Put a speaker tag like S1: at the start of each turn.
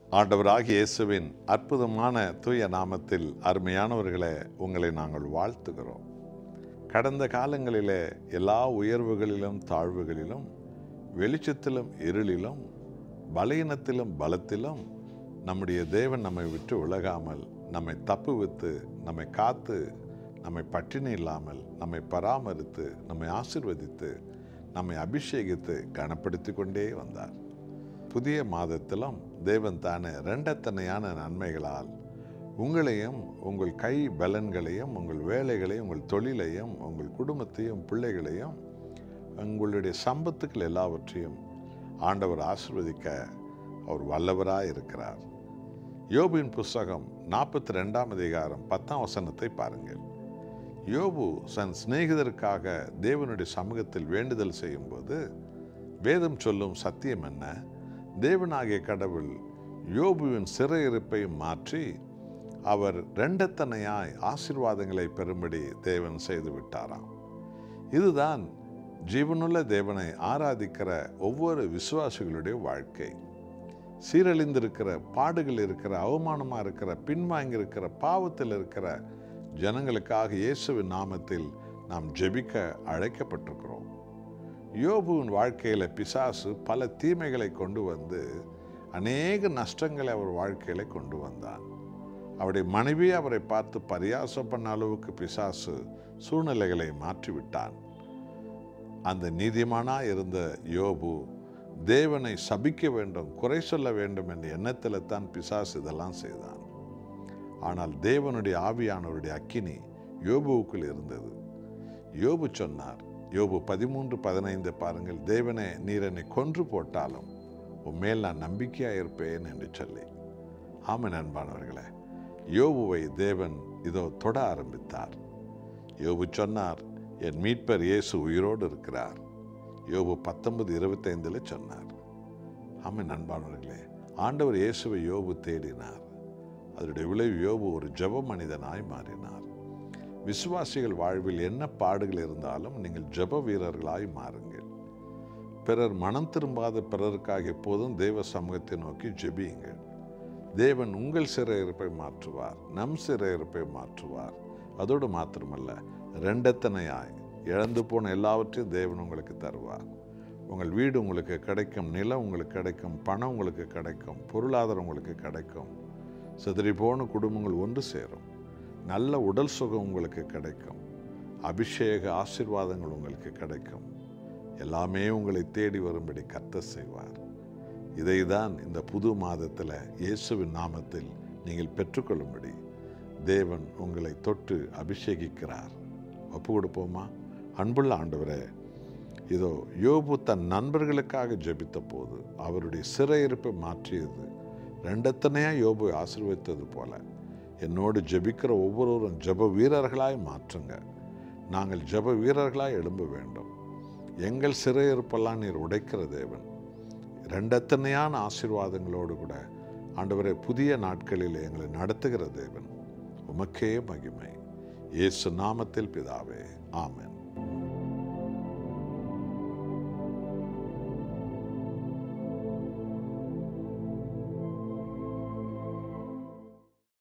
S1: ஆண்டவராகிய இயேசுவின் அற்புதமான தூய நாமத்தில் அருமையானவர்களே உங்களை நாங்கள் வாழ்த்துகிறோம் கடந்த காலங்களிலே எல்லா உயர்வுகளிலும் தாழ்வுகளிலும் வெளிச்சத்திலும் இருளிலும் பலகீனத்திலும் பலத்திலும் நம்முடைய தேவன் நம்மை விட்டு விலகாமல் நம்மை தப்புவித்து நம்மை காத்து நம்மை பட்டினி இல்லாமல் நம்மை பராமரித்து நம்மை ஆசிர்வதித்து நம்மை அபிஷேகித்து கனப்படுத்தி கொண்டே வந்தார் புதிய மாதத்திலும் தேவன் தானே ரெண்டத்தனையான நன்மைகளால் உங்களையும் உங்கள் கை பலன்களையும் உங்கள் வேலைகளையும் உங்கள் தொழிலையும் உங்கள் குடும்பத்தையும் பிள்ளைகளையும் உங்களுடைய சம்பத்துக்கள் எல்லாவற்றையும் ஆண்டவர் ஆசிர்வதிக்க அவர் வல்லவராய் இருக்கிறார் யோபுவின் புஸ்தகம் நாற்பத்தி ரெண்டாம் அதிகாரம் பத்தாம் வசனத்தை பாருங்கள் யோபு தன் சிநேகிதருக்காக தேவனுடைய சமூகத்தில் வேண்டுதல் செய்யும்போது வேதம் சொல்லும் சத்தியம் என்ன தேவனாகிய கடவுள் யோபுவின் சிறையிருப்பை மாற்றி அவர் ரெண்டத்தனையாய் ஆசீர்வாதங்களை பெறும்படி தேவன் செய்து விட்டாராம் இதுதான் ஜீவனுள்ள தேவனை ஆராதிக்கிற ஒவ்வொரு விசுவாசிகளுடைய வாழ்க்கை சீரழிந்திருக்கிற பாடுகள் இருக்கிற அவமானமாக இருக்கிற பின்வாங்கி இருக்கிற பாவத்தில் இருக்கிற ஜனங்களுக்காக இயேசுவின் நாமத்தில் நாம் ஜெபிக்க அழைக்கப்பட்டிருக்கிறோம் யோபுவின் வாழ்க்கையில் பிசாசு பல தீமைகளை கொண்டு வந்து அநேக நஷ்டங்களை அவர் வாழ்க்கையில் கொண்டு வந்தான் அவருடைய மனைவி அவரை பார்த்து பரியாசம் பண்ண அளவுக்கு பிசாசு சூழ்நிலைகளை மாற்றிவிட்டான் அந்த நீதிமானா இருந்த யோபு தேவனை சபிக்க வேண்டும் குறை சொல்ல வேண்டும் என்ற எண்ணத்தில் தான் பிசாசு இதெல்லாம் செய்தான் ஆனால் தேவனுடைய ஆவியானவருடைய அக்கினி யோபுவுக்குள் இருந்தது யோபு சொன்னார் யோபு பதிமூன்று பதினைந்து பாருங்கள் தேவனே நீர் என்னை கொன்று போட்டாலும் உன் மேல் நான் நம்பிக்கையாக இருப்பேன் என்று சொல்லி ஆமாம் அன்பானவர்களே யோபுவை தேவன் இதோ தொட ஆரம்பித்தார் யோபு சொன்னார் என் மீட்பர் இயேசு உயிரோடு இருக்கிறார் யோபு பத்தொன்பது இருபத்தைந்தில் சொன்னார் ஆமாம் அன்பானவர்களே ஆண்டவர் இயேசுவை யோபு தேடினார் அதனுடைய விளைவு யோபு ஒரு ஜெப மனிதனாய் மாறினார் விசுவாசிகள் வாழ்வில் என்ன பாடுகள் இருந்தாலும் நீங்கள் ஜெப வீரர்களாய் மாறுங்கள் பிறர் மனம் திரும்பாத பிறருக்காக எப்போதும் தேவ சமூகத்தை நோக்கி ஜெபியுங்கள் தேவன் உங்கள் சிறையிருப்பை மாற்றுவார் நம் சிறையிருப்பை மாற்றுவார் அதோடு மாத்திரமல்ல ரெண்டத்தனையாய் இழந்து போன எல்லாவற்றையும் தேவன் உங்களுக்கு தருவார் உங்கள் வீடு உங்களுக்கு கிடைக்கும் நிலம் உங்களுக்கு கிடைக்கும் பணம் உங்களுக்கு கிடைக்கும் பொருளாதாரம் உங்களுக்கு கிடைக்கும் சிதறி போன குடும்பங்கள் ஒன்று சேரும் நல்ல உடல் சுகம் உங்களுக்கு கிடைக்கும் அபிஷேக ஆசிர்வாதங்கள் உங்களுக்கு கிடைக்கும் எல்லாமே உங்களை தேடி வரும்படி கத்த செய்வார் இதை தான் இந்த புது மாதத்தில் இயேசுவின் நாமத்தில் நீங்கள் பெற்றுக்கொள்ளும்படி தேவன் உங்களை தொட்டு அபிஷேகிக்கிறார் ஒப்பு கொடுப்போமா அன்புள்ள ஆண்டவரே இதோ யோபு தன் நண்பர்களுக்காக ஜெபித்த போது அவருடைய சிறையிருப்பை மாற்றியது ரெண்டத்தனையாக யோபு ஆசீர்வதித்தது போல என்னோடு ஜெபிக்கிற ஒவ்வொருவரும் ஜெப வீரர்களாய் மாற்றுங்க நாங்கள் ஜெப வீரர்களாய் எழும்ப வேண்டும் எங்கள் சிறையிருப்பெல்லாம் நீர் உடைக்கிற தேவன் ரெண்டத்தனையான ஆசீர்வாதங்களோடு கூட ஆண்டவரை புதிய நாட்களில் எங்களை நடத்துகிற தேவன் உமக்கே மகிமை இயேசு நாமத்தில் பிதாவே ஆமென்